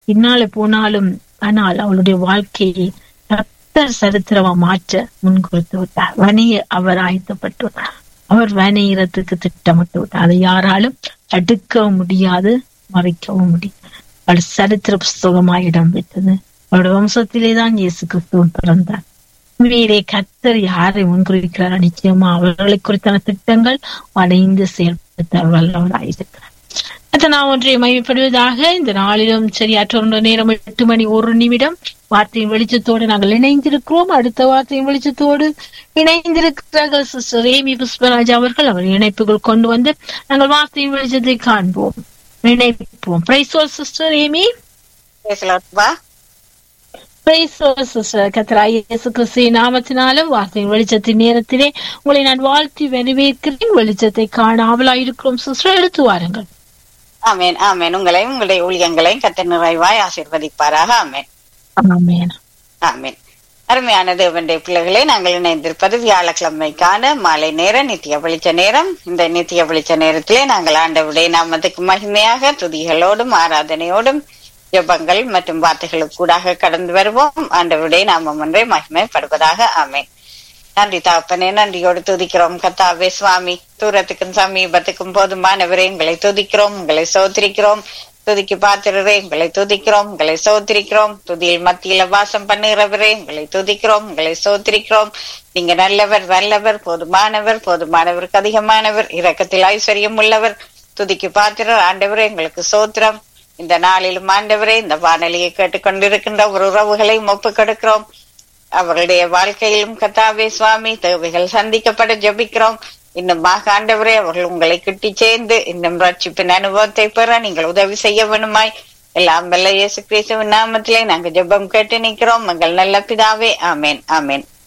பின்னாலே போனாலும் ஆனால் அவளுடைய வாழ்க்கையை கர்த்தர் சரித்திரமா மாற்ற முன்குறித்து விட்டார் வணிய அவர் ஆயத்தப்பட்டு விட்டார் அவர் வணிகத்துக்கு திட்டமிட்டு விட்டார் அதை யாராலும் தடுக்கவும் முடியாது மறைக்கவும் முடியாது அவள் சரித்திர புஸ்தகமாய் இடம் பெற்றது அவருடைய வம்சத்திலே தான் இயேசு கிறிஸ்துவன் பிறந்தார் உண்மையிலே கர்த்தர் யாரை முன்குறிக்கிறார் நிச்சயமா அவர்களை குறித்தான திட்டங்கள் அடைந்து செயல்படுத்த வல்லவராயிருக்கிறார் அடுத்த நான் ஒன்றை மையப்படுவதாக இந்த நாளிலும் சரி அற்றொரு நேரம் எட்டு மணி ஒரு நிமிடம் வார்த்தையின் வெளிச்சத்தோடு நாங்கள் இணைந்திருக்கிறோம் அடுத்த வார்த்தையின் வெளிச்சத்தோடு இணைந்திருக்கிறார்கள் சிஸ்டர் ரேமி புஷ்பராஜ் அவர்கள் அவர் இணைப்புகள் கொண்டு வந்து நாங்கள் வார்த்தையின் வெளிச்சத்தை காண்போம் இணைப்போம் பிரைசோல் சிஸ்டர் ஏமி பேசலாமா பிரைசோல் சிஸ்டர் கத்தராய் இயேசு கிறிஸ்துவின் நாமத்தினாலும் வார்த்தையின் வெளிச்சத்தின் நேரத்திலே உங்களை நான் வாழ்த்தி வரவேற்கிறேன் வெளிச்சத்தை காண ஆவலாயிருக்கிறோம் சிஸ்டர் எடுத்து வாருங்கள் ஆமேன் ஆமேன் உங்களையும் உங்களுடைய ஊழியங்களையும் கத்த நிறைவாய் ஆசீர்வதிப்பாராக ஆமேன் ஆமென் ஆமேன் அருமையான தேவனுடைய பிள்ளைகளே நாங்கள் இணைந்திருப்பது வியாழக்கிழமைக்கான மாலை நேரம் நித்திய வெளிச்ச நேரம் இந்த நித்திய வெளிச்ச நேரத்திலே நாங்கள் ஆண்டவருடைய நாமத்துக்கு மகிமையாக துதிகளோடும் ஆராதனையோடும் ஜெபங்கள் மற்றும் வார்த்தைகளுக்கு கூடாக கடந்து வருவோம் ஆண்டவருடைய நாமம் ஒன்றே மகிமைப்படுவதாக ஆமேன் நன்றி தாப்பனே நன்றியோடு துதிக்கிறோம் கத்தாவே சுவாமி தூரத்துக்கும் சமீபத்துக்கும் போதுமானவரே உங்களை துதிக்கிறோம் உங்களை சோத்திரிக்கிறோம் துதிக்கு பாத்திரரே உங்களை துதிக்கிறோம் உங்களை சோத்திரிக்கிறோம் துதியில் மத்தியில வாசம் பண்ணுகிறவரே உங்களை துதிக்கிறோம் உங்களை சோத்திரிக்கிறோம் நீங்க நல்லவர் வல்லவர் போதுமானவர் போதுமானவருக்கு அதிகமானவர் இரக்கத்தில் ஐஸ்வர்யம் உள்ளவர் துதிக்கு பாத்திரர் ஆண்டவரே உங்களுக்கு சோத்திரம் இந்த நாளிலும் ஆண்டவரே இந்த வானொலியை கேட்டுக்கொண்டிருக்கின்ற ஒரு உறவுகளையும் ஒப்புக் கொடுக்கிறோம் அவர்களுடைய வாழ்க்கையிலும் கத்தாவே சுவாமி தேவைகள் சந்திக்கப்பட ஜபிக்கிறோம் இன்னும் ஆண்டவரே அவர்கள் உங்களை கிட்டி சேர்ந்து இன்னும் ரட்சிப்பின் அனுபவத்தை பெற நீங்கள் உதவி செய்ய வேணுமாய் எல்லாம் வல்ல இயேசு கிறிஸ்துவின் நாமத்திலே நாங்க ஜெபம் கேட்டு நிக்கிறோம் எங்கள் நல்ல பிதாவே ஆமேன் ஆமேன்